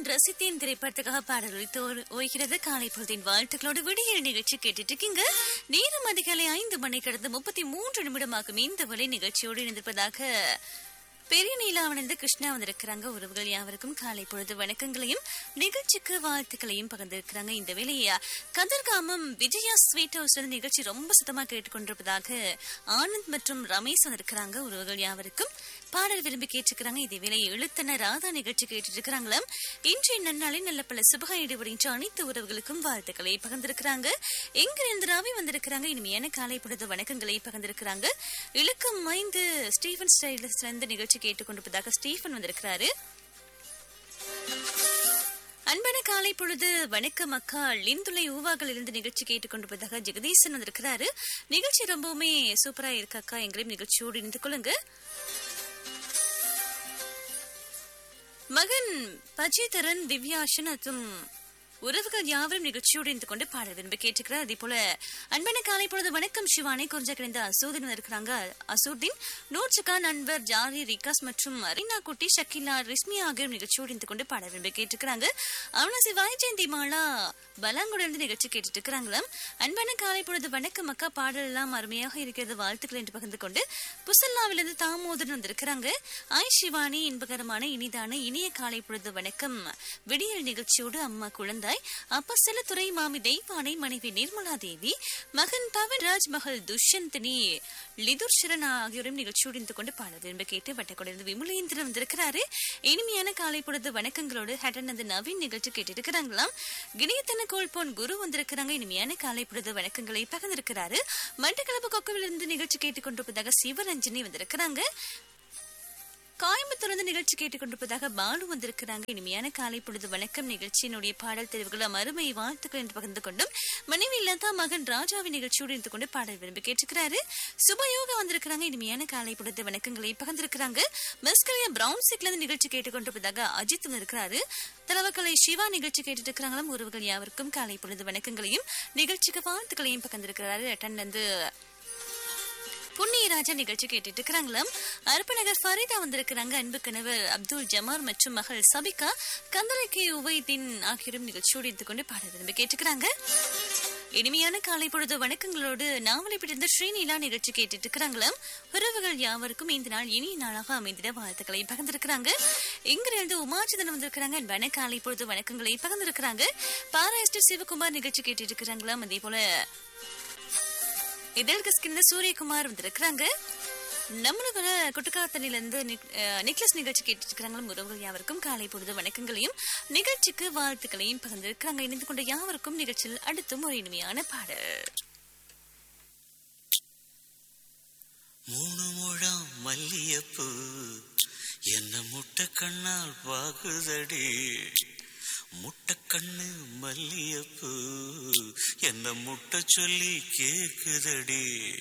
ரசித்தேன் திரைப்படத்துக்காக பாடல் ஒலித்து ஓ- ஓய்கிறது காலை பொழுதின் வாழ்த்துக்களோடு விடிய நிகழ்ச்சி கேட்டுட்டு இருக்கீங்க நேரம் அதிகாலை ஐந்து மணி கடந்து முப்பத்தி மூன்று நிமிடமாகும் இந்த வலை நிகழ்ச்சியோடு இணைந்திருப்பதாக பெரிய நீலாவணிந்து கிருஷ்ணா வந்திருக்கிறாங்க உறவுகள் யாவருக்கும் காலை பொழுது வணக்கங்களையும் நிகழ்ச்சிக்கு வாழ்த்துக்களையும் பகிர்ந்திருக்கிறாங்க இந்த வேலையை கதிர்காமம் விஜயா ஸ்வீட் ஹவுஸ் வந்து நிகழ்ச்சி ரொம்ப சுத்தமா கேட்டுக்கொண்டிருப்பதாக ஆனந்த் மற்றும் ரமேஷ் வந்திருக்கிறாங்க உறவுகள் யாவருக்கும் பாடல் விரும்பி கேட்டிருக்கிறாங்க இதே வேலை எழுத்தன ராதா நிகழ்ச்சி கேட்டுட்டு இருக்கிறாங்களாம் இன்றைய நன்னாளில் நல்ல பல சுபக ஈடுபடுகின்ற அனைத்து உறவுகளுக்கும் வாழ்த்துக்களை பகிர்ந்திருக்கிறாங்க எங்க இருந்து ராவி வந்திருக்கிறாங்க இனிமையான காலை பொழுது வணக்கங்களை பகிர்ந்திருக்கிறாங்க இலக்கம் ஐந்து ஸ்டீஃபன் ஸ்டைலஸ்ல இருந்து நிகழ்ச்சி கேட்டுக்கொண்டிருப்பதாக ஸ்டீஃபன் வந்திருக்கிறாரு அன்பான காலை பொழுது வணக்கம் அக்கா லிந்துலை ஊவாகள் இருந்து நிகழ்ச்சி கேட்டுக்கொண்டிருப்பதாக ஜெகதீசன் வந்திருக்கிறாரு நிகழ்ச்சி ரொம்பவுமே சூப்பரா இருக்கு அக்கா எங்களையும் நிகழ்ச்சியோடு இணைந்து கொள்ளுங்க மகன் பஜிதரன் திவ்யாஷன் மற்றும் உறவுகள் யாவரும் நிகழ்ச்சியோடு இருந்து கொண்டு பாட விரும்பி கேட்டுக்கிறார் அதே போல அன்பான காலை பொழுது வணக்கம் சிவானி கொஞ்சம் கிடைந்த அசூதின் இருக்கிறாங்க அசூர்தீன் நூர்ஜகான் அன்வர் ஜாரி ரிகாஸ் மற்றும் ரீனா குட்டி ஷக்கிலா ரிஸ்மி ஆகியோரும் நிகழ்ச்சியோடு இருந்து கொண்டு பாட விரும்பி கேட்டுக்கிறாங்க அவனா சிவாய் ஜெயந்தி மாலா பலாங்குட இருந்து நிகழ்ச்சி கேட்டுட்டு இருக்கிறாங்களாம் அன்பான காலை பொழுது வணக்கம் அக்கா பாடல் எல்லாம் அருமையாக இருக்கிறது வாழ்த்துக்கள் என்று பகிர்ந்து கொண்டு புசல்லாவிலிருந்து தாமோதரன் வந்திருக்கிறாங்க ஆய் சிவானி இன்பகரமான இனிதான இனிய காலை பொழுது வணக்கம் விடியல் நிகழ்ச்சியோடு அம்மா குழந்தாய் அப்பா செல்லத்துறை மாமி தெய்வானை மனைவி நிர்மலா தேவி மகன் பவன்ராஜ் மகள் துஷ்யந்தினி லிதுர் சரண் ஆகியோரும் நிகழ்ச்சியோடு இருந்து கொண்டு பாட விரும்ப கேட்டு வட்டக்கொடைந்து விமலேந்திரன் வந்திருக்கிறாரு இனிமையான காலை பொழுது வணக்கங்களோடு ஹேட்டன் நவீன் நிகழ்ச்சி கேட்டு இருக்கிறாங்களாம் கிணியத்தன கோல்போன் குரு வந்திருக்கிறாங்க இனிமையான காலை பொழுது வணக்கங்களை பகிர்ந்திருக்கிறாரு மட்டக்களப்பு கொக்கவிலிருந்து நிகழ்ச்சி கேட்டுக்கொண்டிருப்பதாக சிவரஞ்சனி வந்திருக்கிறாங்க கோயம்புத்தூர்ந்து நிகழ்ச்சி கேட்டுக்கொண்டிருப்பதாக பாலு வந்திருக்கிறாங்க இனிமையான காலை பொழுது வணக்கம் நிகழ்ச்சியினுடைய பாடல் தெரிவுகள் அருமை வாழ்த்துக்கள் என்று பகிர்ந்து கொண்டும் மனைவி லதா மகன் ராஜாவின் நிகழ்ச்சியோடு இருந்து கொண்டு பாடல் விரும்பி கேட்டிருக்கிறாரு சுபயோகா வந்திருக்கிறாங்க இனிமையான காலை பொழுது வணக்கங்களை பகிர்ந்திருக்கிறாங்க மிஸ்கலியா பிரவுன் சீட்ல இருந்து நிகழ்ச்சி கேட்டுக்கொண்டிருப்பதாக அஜித் வந்திருக்கிறாரு தலைவக்கலை சிவா நிகழ்ச்சி கேட்டுட்டு இருக்கிறாங்களும் உறவுகள் யாவருக்கும் காலை பொழுது வணக்கங்களையும் நிகழ்ச்சிக்கு வாழ்த்துக்களையும் பகிர்ந்திருக்கிறாரு அட்டன் வந்து புண்ணியராஜா நிகழ்ச்சி கேட்டுட்டு இருக்கிறாங்களாம் அருப்பநகர் ஃபரிதா வந்திருக்கிறாங்க அன்பு கணவர் அப்துல் ஜமார் மற்றும் மகள் சபிகா கந்தலைக்கே உவைதீன் ஆகியோரும் நிகழ்ச்சியோடு இருந்து கொண்டு பாட விரும்பி கேட்டுக்கிறாங்க இனிமையான காலை பொழுது வணக்கங்களோடு நாவலை பிடிந்த ஸ்ரீநீலா நிகழ்ச்சி கேட்டுட்டு இருக்கிறாங்களாம் உறவுகள் யாவருக்கும் இந்த நாள் இனிய நாளாக அமைந்திட வாழ்த்துக்களை பகிர்ந்திருக்கிறாங்க இங்கிருந்து உமாச்சிதன் வந்திருக்கிறாங்க அன்பான காலை பொழுது வணக்கங்களை பகிர்ந்திருக்கிறாங்க பாராயஸ்டர் சிவகுமார் நிகழ்ச்சி கேட்டுட்டு இருக்கிறாங்களாம் அதே போல இதழ்கு ஸ்கின் சூரியகுமார் வந்திருக்கிறாங்க நம்மளோட குட்டுக்காத்தனில இருந்து நெக்லஸ் நிகழ்ச்சி கேட்டு இருக்கிறாங்களும் உறவுகள் யாவருக்கும் காலை பொழுது வணக்கங்களையும் நிகழ்ச்சிக்கு வாழ்த்துக்களையும் பகிர்ந்திருக்கிறாங்க இணைந்து கொண்ட யாவருக்கும் நிகழ்ச்சியில் அடுத்தும் ஒரு இனிமையான பாடல் மூணு முழம் மல்லியப்பூ என்ன முட்டை கண்ணால் பாகுதடி முட்டை கண்ணு மல்லியப்பூ என்ன முட்டை சொல்லி கேக்குதடி